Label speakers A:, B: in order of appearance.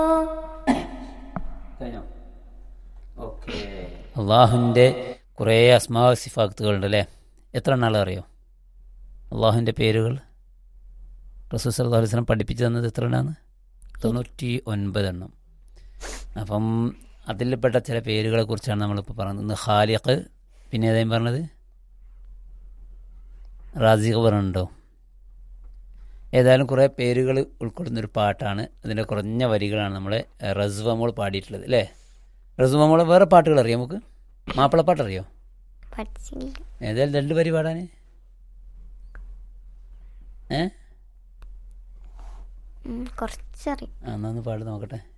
A: കഴിഞ്ഞോ ഓക്കെ അള്ളാഹുവിൻ്റെ കുറേ അസ്മാ സിഫാക്തുകളുണ്ട് അല്ലേ എത്ര എണ്ണാൾ അറിയോ അള്ളാഹുവിൻ്റെ പേരുകൾ റസൂൽ സല്ലല്ലാഹു അലൈഹി വസല്ലം പഠിപ്പിച്ചു തന്നത് എത്ര എണ്ണമാണ് തൊണ്ണൂറ്റി ഒൻപതെണ്ണം അപ്പം അതിൽപ്പെട്ട ചില പേരുകളെ കുറിച്ചാണ് നമ്മളിപ്പോൾ പറയുന്നത് ഒന്ന് ഖാലിഖ് പിന്നെ ഏതായും പറഞ്ഞത് റാസിഖ് പറഞ്ഞിട്ടുണ്ടോ ഏതായാലും കുറേ പേരുകൾ ഉൾക്കൊള്ളുന്ന ഒരു പാട്ടാണ് അതിൻ്റെ കുറഞ്ഞ വരികളാണ് നമ്മളെ റസ്വമോൾ പാടിയിട്ടുള്ളത് അല്ലേ റസ്വമോളെ വേറെ പാട്ടുകൾ അറിയാം നമുക്ക് മാപ്പിളപ്പാട്ട് അറിയോ
B: പഠിച്ചില്ല
A: ഏതായാലും രണ്ട് വരി പാടാൻ ഏ
B: ഉം, കുറച്ചറിയും
A: ആ എന്നാ ഒന്ന് പാട് നോക്കട്ടെ